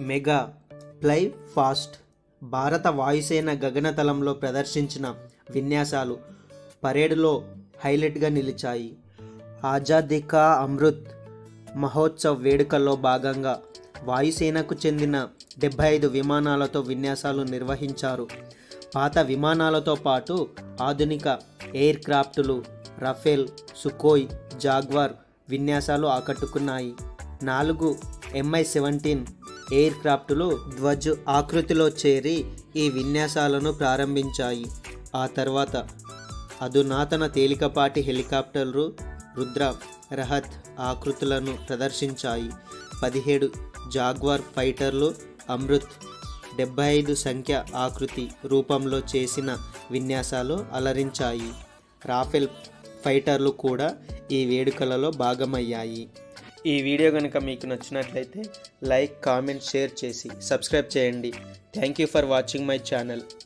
mega fly fast భారత వాయుసేన గగనతలంలో ప్రదర్శించిన విన్యాసాలు పరేడ్లో హైలైట్గా నిలిచాయి ఆజాదీ కా అమృత్ మహోత్సవ్ వేడుకల్లో భాగంగా వాయుసేనకు చెందిన డెబ్బై ఐదు విమానాలతో విన్యాసాలు నిర్వహించారు పాత విమానాలతో పాటు ఆధునిక ఎయిర్ క్రాఫ్టులు రఫేల్ సుకోయ్ జాగ్వార్ విన్యాసాలు ఆకట్టుకున్నాయి నాలుగు ఎంఐ సెవెంటీన్ ఎయిర్ క్రాఫ్టులు ధ్వజ్ ఆకృతిలో చేరి ఈ విన్యాసాలను ప్రారంభించాయి ఆ తర్వాత అధునాతన తేలికపాటి హెలికాప్టర్లు రుద్ర రహత్ ఆకృతులను ప్రదర్శించాయి పదిహేడు జాగ్వార్ ఫైటర్లు అమృత్ డెబ్బై ఐదు సంఖ్య ఆకృతి రూపంలో చేసిన విన్యాసాలు అలరించాయి రాఫెల్ ఫైటర్లు కూడా ఈ వేడుకలలో భాగమయ్యాయి ఈ వీడియో కనుక మీకు నచ్చినట్లయితే లైక్ కామెంట్ షేర్ చేసి సబ్స్క్రైబ్ చేయండి thank you for watching my channel